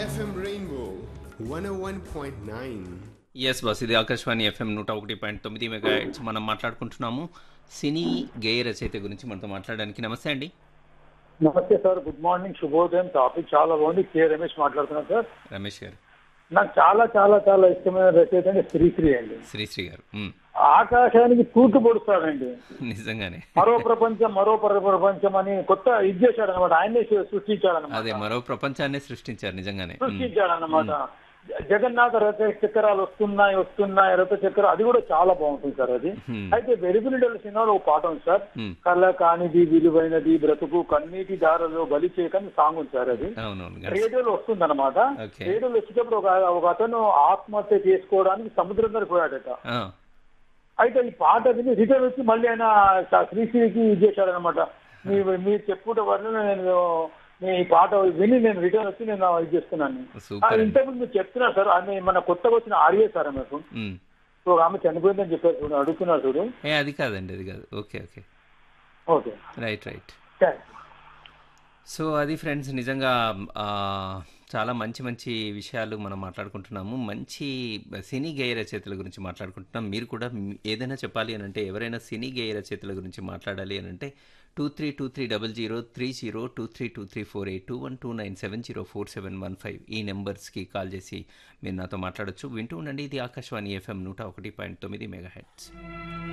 FM Rainbow 101.9. Yes boss ఇది Akashvani FM నూట ఒకటి పాయింట్ తొమ్మిది మెగా మనం మాట్లాడుకుంటున్నాము సినీ గేయ రచయిత గురించి మనతో మాట్లాడడానికి నమస్తే అండి నమస్తే సార్ గుడ్ మార్నింగ్ శుభోదయం టాపిక్ చాలా బాగుంది కే రమేష్ మాట్లాడుతున్నాను సార్ రమేష్ గారు నాకు చాలా చాలా చాలా ఇష్టమైన రచయిత అంటే శ్రీశ్రీ అండి శ్రీశ్రీ గారు మ్, ఆకాశానికి తూటు పొడుస్తాడండి నిజంగానే మరో ప్రపంచం మరో ప్ర- ప్రపంచం అని కొత్త ఇది చేశాడు అనమాట ఆయనే సృష్టించాడు అదే అనమాట మరో ప్రపంచాన్ని సృష్టించారు నిజంగానే మ్, సృష్టించాడు అనమాట జగన్నాథ రథ చక్రాలు వస్తున్నాయి వస్తున్నాయి రథ చక్ర అది కూడా చాలా బాగుంటుంది సార్ అది Hmm. అయితే వెలుగునిడల సినిమాలో ఒక పాట ఉంది సార్ Hmm. కళ్ళ కానిది విలువైనది బ్రతుకు కన్నీటి దారలో బలి చేయకని సాంగ్ ఉంది సార్ అది అవునవును రేడియోలో వస్తుంది అనమాట Okay. రేడియోలో వచ్చేటప్పుడు ఒక ఒక అతను ఆత్మహత్య చేసుకోవడానికి సముద్రం దగ్గర పోయాడట ఆ, అయితే ఈ పాట విని రిటర్న్ వచ్చి మళ్ళీ ఆయన స- శ్రీశ్రీకి ఇది చేశాడు అనమాట మీ మీరు చెప్పుకుంటే వల్ల నేను మీ ఈ పాట విని నేను రిటర్న్ వచ్చి నేను ఇది చేస్తున్నాను సూపర్ అండి. ఇంతకుముందు మీరు చెప్తున్నారు సార్ ఆమె మన కొత్తగా వచ్చిన ఆర్య సార్ ఆమెకు మ్, సో ఆమె చనిపోయిందని చెప్పారు చూడు అడుగుతున్నారు చూడు ఏ అది కాదండి అది కాదు okay okay okay right right thanks. So అది ఫ్రెండ్స్ నిజంగా ఆ, చాలా మంచి మంచి విషయాలు మనం మాట్లాడుకుంటున్నాము మంచి సినీ గేయ రచయితల గురించి మాట్లాడుకుంటున్నాం మీరు కూడా మ్- ఏదైనా చెప్పాలి అని అంటే ఎవరైనా సినీ గేయ రచయితల గురించి మాట్లాడాలి అని అంటే two three two three double zero three zero two three two three four eight two one two nine seven zero four seven one five ఈ నెంబర్స్కి కాల్ చేసి మీరు నాతో మాట్లాడొచ్చు వింటూ ఉండండి ఇది ఆకాశవాణి ఎఫ్ఎం నూట ఒకటి పాయింట్ తొమ్మిది మెగా హెడ్స్